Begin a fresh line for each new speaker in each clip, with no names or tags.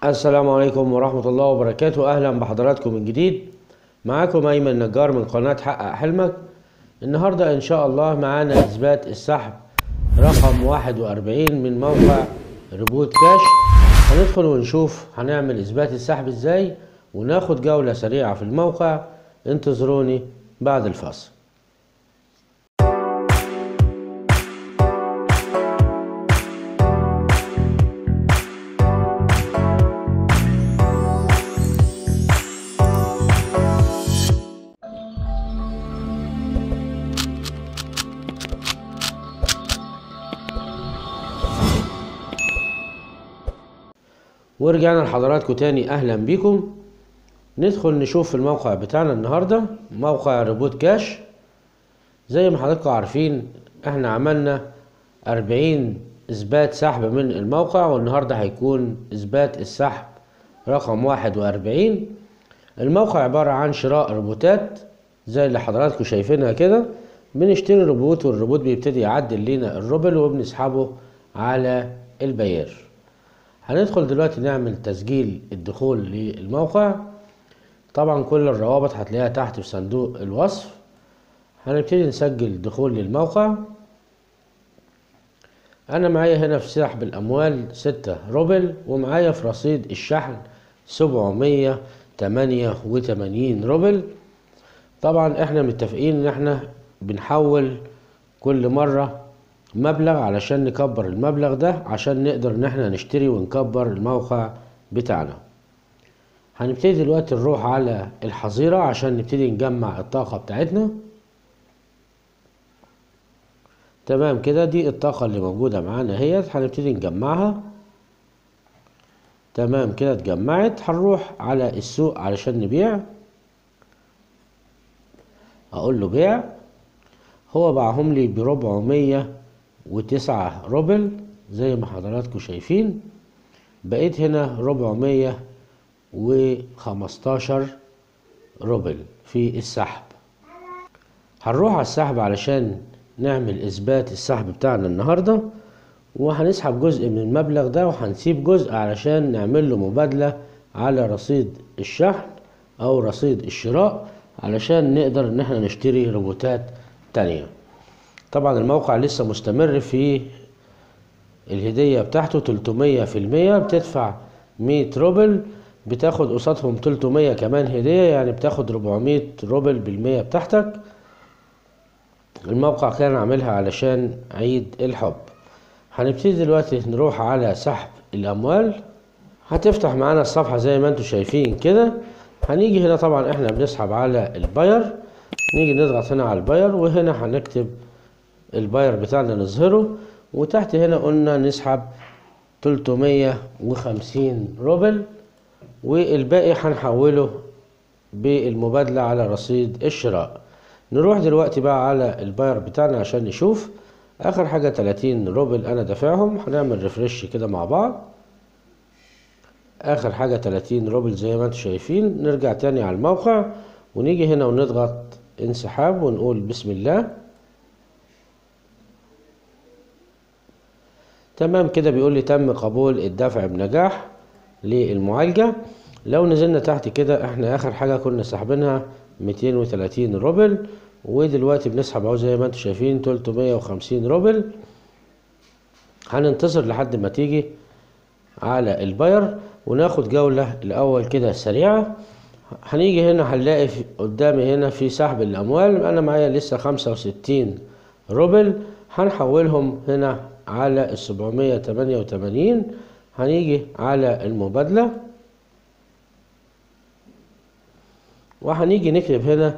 السلام عليكم ورحمة الله وبركاته أهلا بحضراتكم من جديد معاكم أيمن نجار من قناة حقق حلمك النهاردة إن شاء الله معانا إثبات السحب رقم واحد وأربعين من موقع ريبوت كاش هندخل ونشوف هنعمل إثبات السحب إزاي وناخد جولة سريعة في الموقع انتظروني بعد الفاصل ورجعنا لحضراتكم تاني اهلا بيكم ندخل نشوف في الموقع بتاعنا النهارده موقع ريبوت كاش زي ما حضراتكم عارفين احنا عملنا أربعين اثبات سحب من الموقع والنهارده هيكون اثبات السحب رقم واحد وأربعين الموقع عبارة عن شراء روبوتات زي اللي حضراتكم شايفينها كده بنشتري روبوت والروبوت بيبتدي يعدل لينا الروبل وبنسحبه على البيار هندخل دلوقتي نعمل تسجيل الدخول للموقع طبعا كل الروابط هتلاقيها تحت في صندوق الوصف هنبتدي نسجل دخول للموقع انا معايا هنا في سحب الاموال ستة روبل ومعايا في رصيد الشحن سبعمية تمانية وتمانين روبل طبعا احنا متفقين ان احنا بنحول كل مرة مبلغ علشان نكبر المبلغ ده عشان نقدر ان احنا نشتري ونكبر الموقع بتاعنا هنبتدي دلوقتي نروح على الحظيرة عشان نبتدي نجمع الطاقة بتاعتنا تمام كده دي الطاقة اللي موجودة معانا اهيت هنبتدي نجمعها تمام كده اتجمعت هنروح على السوق علشان نبيع اقول له بيع هو باعهم لي بربعمية وتسعة روبل زي ما حضراتكم شايفين بقيت هنا ربعمية وخمستاشر روبل في السحب هنروح على السحب علشان نعمل اثبات السحب بتاعنا النهاردة وهنسحب جزء من المبلغ ده وهنسيب جزء علشان نعمل له مبادلة على رصيد الشحن او رصيد الشراء علشان نقدر ان احنا نشتري روبوتات تانية طبعا الموقع لسه مستمر في الهدية بتاعته تلتمية في المية بتدفع مية روبل بتاخد قصادهم تلتمية كمان هدية يعني بتاخد ربعمية روبل بالمية بتاعتك الموقع كان عاملها علشان عيد الحب هنبتدي دلوقتي نروح على سحب الأموال هتفتح معانا الصفحة زي ما انتم شايفين كده هنيجي هنا طبعا احنا بنسحب على الباير نيجي نضغط هنا على الباير وهنا هنكتب الباير بتاعنا نظهره وتحت هنا قلنا نسحب تلتمية وخمسين روبل والباقي هنحوله بالمبادلة على رصيد الشراء نروح دلوقتي بقى على الباير بتاعنا عشان نشوف اخر حاجة تلاتين روبل انا دافعهم هنعمل ريفرش كده مع بعض اخر حاجة تلاتين روبل زي ما انتم شايفين نرجع تاني على الموقع ونيجي هنا ونضغط انسحاب ونقول بسم الله تمام كده بيقول لي تم قبول الدفع بنجاح للمعالجة لو نزلنا تحت كده احنا اخر حاجة كنا ساحبينها 230 روبل ودلوقتي بنسحب اهو زي ما انتم شايفين 350 روبل هننتظر لحد ما تيجي على الباير وناخد جولة الاول كده سريعة هنيجي هنا هنلاقي قدامي هنا في سحب الاموال انا معايا لسه 65 روبل هنحولهم هنا على السبعمية تمانية وتمانين هنيجي على المبادلة وهنيجي نكتب هنا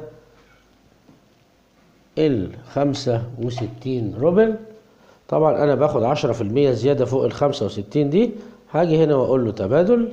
الخمسة وستين روبل طبعا انا باخد عشرة في المية زيادة فوق الخمسة وستين دي هاجي هنا واقول له تبادل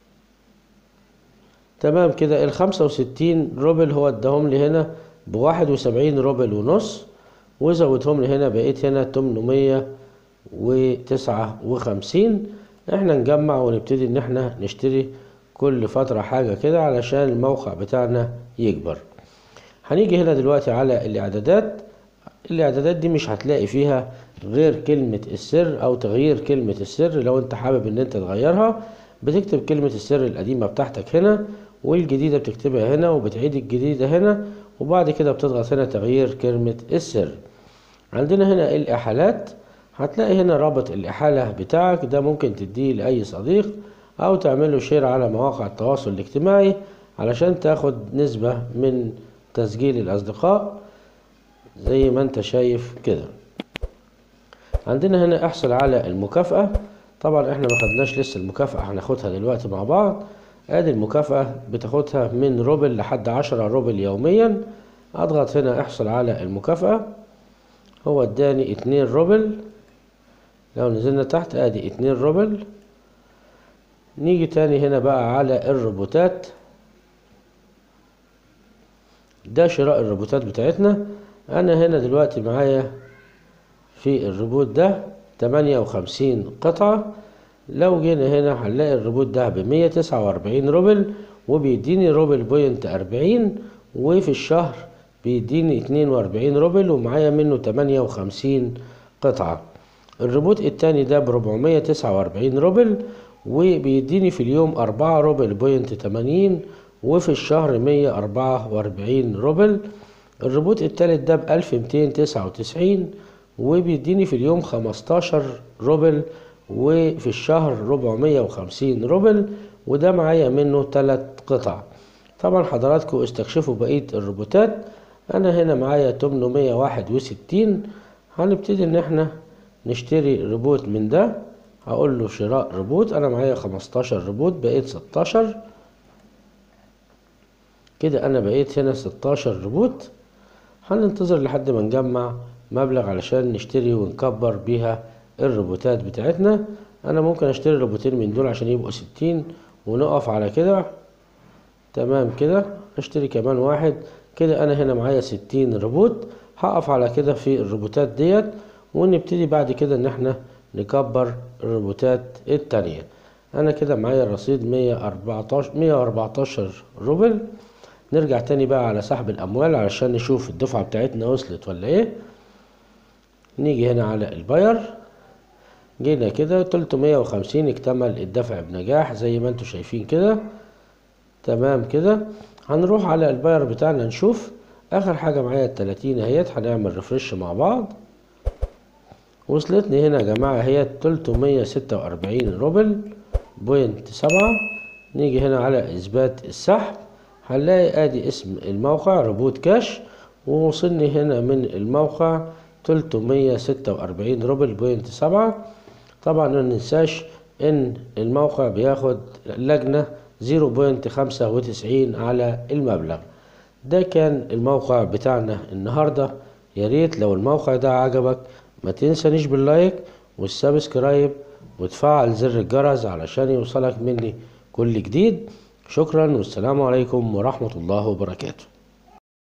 تمام كده الخمسة وستين روبل هو اداهم لي هنا بواحد وسبعين روبل ونص وزودهم لي هنا بقيت هنا تمنمية وتسعة وخمسين احنا نجمع ونبتدي ان احنا نشتري كل فترة حاجة كده علشان الموقع بتاعنا يكبر هنيجي هنا دلوقتي على الاعدادات الاعدادات دي مش هتلاقي فيها غير كلمة السر او تغيير كلمة السر لو انت حابب ان انت تغيرها بتكتب كلمة السر القديمة بتاعتك هنا والجديدة بتكتبها هنا وبتعيد الجديدة هنا وبعد كده بتضغط هنا تغيير كلمة السر عندنا هنا الإحالات هتلاقي هنا رابط الإحالة بتاعك ده ممكن تديه لأي صديق أو تعمله شير على مواقع التواصل الاجتماعي علشان تاخد نسبة من تسجيل الأصدقاء زي ما انت شايف كده عندنا هنا احصل على المكافأة طبعا احنا ما خدناش لسه المكافأة هناخدها دلوقتي مع بعض ادي المكافأة بتاخدها من روبل لحد عشرة روبل يوميا اضغط هنا احصل على المكافأة هو اداني اتنين روبل لو نزلنا تحت ادي اتنين روبل نيجي تاني هنا بقى على الروبوتات ده شراء الروبوتات بتاعتنا انا هنا دلوقتي معايا في الروبوت ده تمانية وخمسين قطعة لو جينا هنا هنلاقي الروبوت ده بمية تسعة وأربعين روبل وبيديني روبل بوينت أربعين وفي الشهر بيديني اتنين وأربعين روبل ومعايا منه تمانية وخمسين قطعة الروبوت التاني ده بربعمية تسعة وأربعين روبل وبيديني في اليوم أربعة روبل بوينت تمانين وفي الشهر مية أربعة وأربعين روبل الروبوت التالت ده بألف ميتين تسعة وتسعين وبيديني في اليوم خمستاشر روبل وفي الشهر ربعمية وخمسين روبل وده معايا منه تلات قطع طبعا حضراتكم استكشفوا بقية الروبوتات أنا هنا معايا تمنمية واحد وستين هنبتدي إن احنا نشتري روبوت من ده هقول له شراء روبوت أنا معايا خمستاشر روبوت بقيت ستاشر كده أنا بقيت هنا ستاشر روبوت هننتظر لحد ما نجمع مبلغ علشان نشتري ونكبر بيها الروبوتات بتاعتنا انا ممكن اشتري روبوتين من دول عشان يبقوا ستين ونقف على كده تمام كده اشتري كمان واحد كده انا هنا معايا ستين روبوت هقف على كده في الروبوتات ديت ونبتدي بعد كده ان احنا نكبر الروبوتات التانية انا كده معايا رصيد مية اربعتاشر مية واربعتاشر روبل نرجع تاني بقى على سحب الاموال علشان نشوف الدفعة بتاعتنا وصلت ولا ايه نيجي هنا على الباير جينا كده تلتمية وخمسين اكتمل الدفع بنجاح زي ما انتوا شايفين كده تمام كده هنروح على الباير بتاعنا نشوف اخر حاجة معايا التلاتين اهيت هنعمل ريفرش مع بعض وصلتني هنا يا جماعة هي تلتمية ستة واربعين روبل بوينت سبعة نيجي هنا على اثبات السحب هنلاقي ادي اسم الموقع روبوت كاش ووصلني هنا من الموقع تلتمية ستة وأربعين روبل بوينت سبعة طبعا ما ننساش ان الموقع بياخد لجنة زيرو بوينت خمسة وتسعين على المبلغ ده كان الموقع بتاعنا النهاردة يا ريت لو الموقع ده عجبك ما تنسانيش باللايك والسبسكرايب وتفعل زر الجرس علشان يوصلك مني كل جديد شكرا والسلام عليكم ورحمة الله وبركاته